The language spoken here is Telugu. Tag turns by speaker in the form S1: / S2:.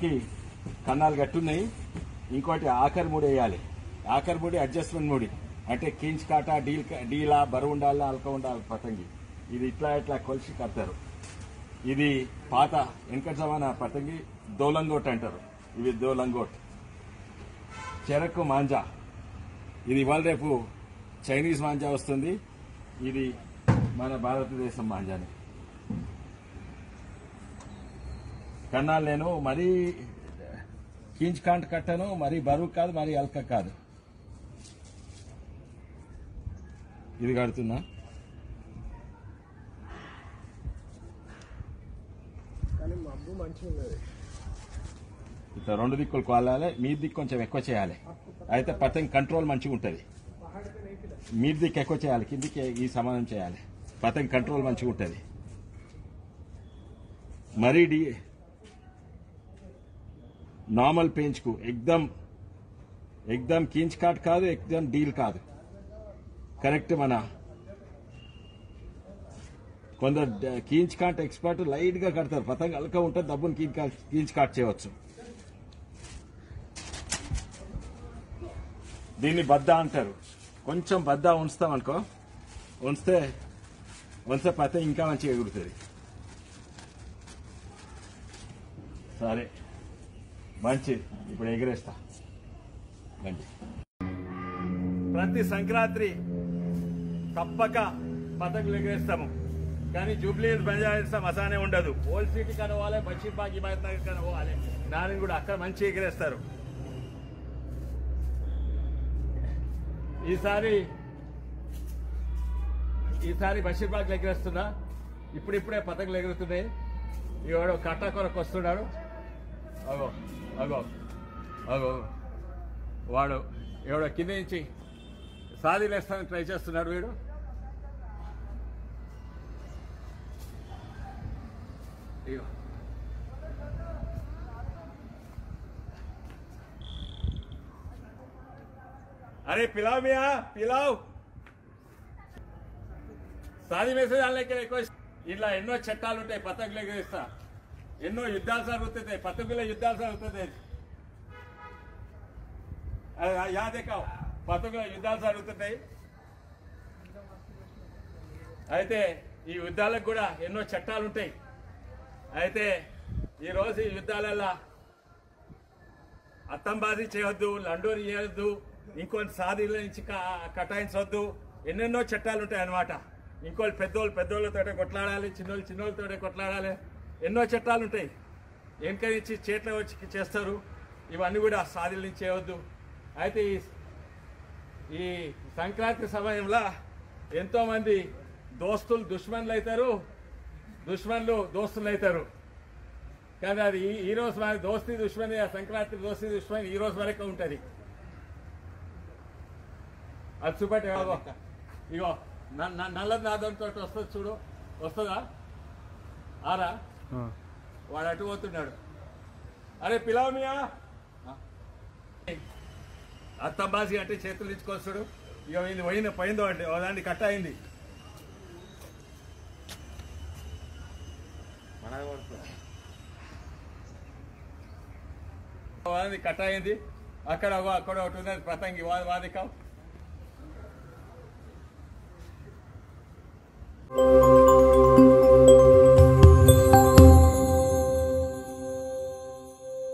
S1: ఇప్పటికీ కన్నాలు గట్టున్నాయి ఇంకోటి ఆఖరి ముడి వేయాలి ఆఖరి ముడి అడ్జస్ట్మెంట్ ముడి అంటే కించ్ కాటా డీల్ డీలా బరువు ఉండాలా అల్క ఉండాలి పతంగి ఇది ఇట్లా ఇట్లా కొలిసి కడతారు ఇది పాత వెనకటి జమానా పతంగి దోలంగోట్ అంటారు ఇవి దోలంగోట్ చెరకు మాంజా ఇది ఇవాళ రేపు చైనీస్ మాంజా వస్తుంది ఇది మన భారతదేశం మాంజాని కన్నాలు నేను మరీ కించ్ కాంట్ కట్టను మరీ బరువు కాదు మరీ అల్క కాదు ఇది కడుతున్నా
S2: కానీ మబ్బు మంచిగా ఉన్నది
S1: ఇట్లా రెండు దిక్కులు కోలాలి మీ దిక్కు కొంచెం ఎక్కువ చేయాలి అయితే పతంగ్ కంట్రోల్ మంచిగా ఉంటుంది మీ దిక్కు ఎక్కువ చేయాలి కిందికి ఈ సమానం చేయాలి పతంగ్ కంట్రోల్ మంచిగా ఉంటుంది మరీ డి నార్మల్ పెంచుకు ఎగ్దమ్ ఎగ్దమ్ కించ్ కాట్ కాదు ఎగ్దమ్ డీల్ కాదు కరెక్ట్ మన కొందరు డ- కీంచ్ కాట్ ఎక్స్పర్ట్ లైట్ గా కడతారు పతంగ అలక ఉంటుంది డబ్బును కీంచ్ కాట్ కీంచ్ కాట్ చేయవచ్చు దీన్ని బద్ద అంటారు కొంచెం బద్ద ఉంచుతాం అనుకో ఉంచితే ఉంచితే పతంగ ఇంకా మంచిగా ఎగురుతుంది సరే మంచిది ఇప్పుడు ఎగిరేస్తా రండి ప్రతి సంక్రాంతి తప్పక పతంగులు ఎగరేస్తాము కానీ జూబ్లీ బంద్ చేస్తాం అసానే ఉండదు ఓల్డ్ సిటీ కనవాలి బషీర్బాగ్ హిమాయత్ నగర్ కనవాలి నాని కూడా అక్కడ మంచి ఎగరేస్తారు ఈసారి ఈసారి బషీర్బాగ్ ఎగరేస్తున్నా ఇప్పుడిప్పుడే పతంగులు ఎగురుతున్నాయి ఇవాడు కట్ట కొరకు వస్తున్నాడు అగో అగో అగో వాడు ఎవడో కింద నుంచి సాధిలేస్తానికి ట్రై చేస్తున్నాడు వీడు ఇగో अरे पिलाओ मिया पिलाओ సాది మెసేజ్ వాళ్ళకి ఎక్కువ ఇలా ఎన్నో చట్టాలు ఉంటాయి పతంగులు ఎగరేస్తా ఎన్నో యుద్ధాలు జరుగుతుంటాయి పతంగుల యుద్ధాలు జరుగుతుంటాయి అది యాదే కావు పతంగుల యుద్ధాలు జరుగుతుంటాయి అయితే ఈ యుద్ధాలకు కూడా ఎన్నో చట్టాలు ఉంటాయి అయితే ఈరోజు ఈ యుద్ధాలల్లో అత్తంబాజీ చేయొద్దు లండోరి చేయొద్దు ఇంకొన్ని సాదీల నుంచి క- కటాయించవద్దు ఎన్నెన్నో చట్టాలు ఉంటాయి అన్నమాట ఇంకోళ్ళు పెద్దోళ్ళు పెద్దోళ్ళతో కొట్లాడాలి చిన్నోళ్ళు చిన్నోళ్ళతో కొట్లాడాలి ఎన్నో చట్టాలు ఉంటాయి వెనక నుంచి చేట్ల వచ్చి చేస్తారు ఇవన్నీ కూడా సాదీల నుంచి చేయవద్దు అయితే ఈ ఈ సంక్రాంతి సమయంలో ఎంతో మంది దోస్తులు దుష్మన్లు అవుతారు దుష్మన్లు దోస్తులు అవుతారు కానీ అది ఈ- ఈ రోజు మన దోస్తీ దుష్మని ఆ సంక్రాంతి దోస్తీ దుష్మని ఈ రోజు వరకే ఉంటది అది చూపెట్టి ఇగో ఇగో న- న- నల్లది నాదంతో వస్తుంది చూడు వస్తుందా ఆరా వాడు అటు పోతున్నాడు అరే పిలవ మియా అత్తంబాసి అంటే చేతులు ఇచ్చుకొస్తాడు ఇక ఇది పోయింది పోయిందో అంటే ఓ దాన్ని కట్ అయింది అది కట్ అయింది అక్కడ ఒక- అక్కడ ఒకటి ఉన్నది పతంగి వా- వాదికం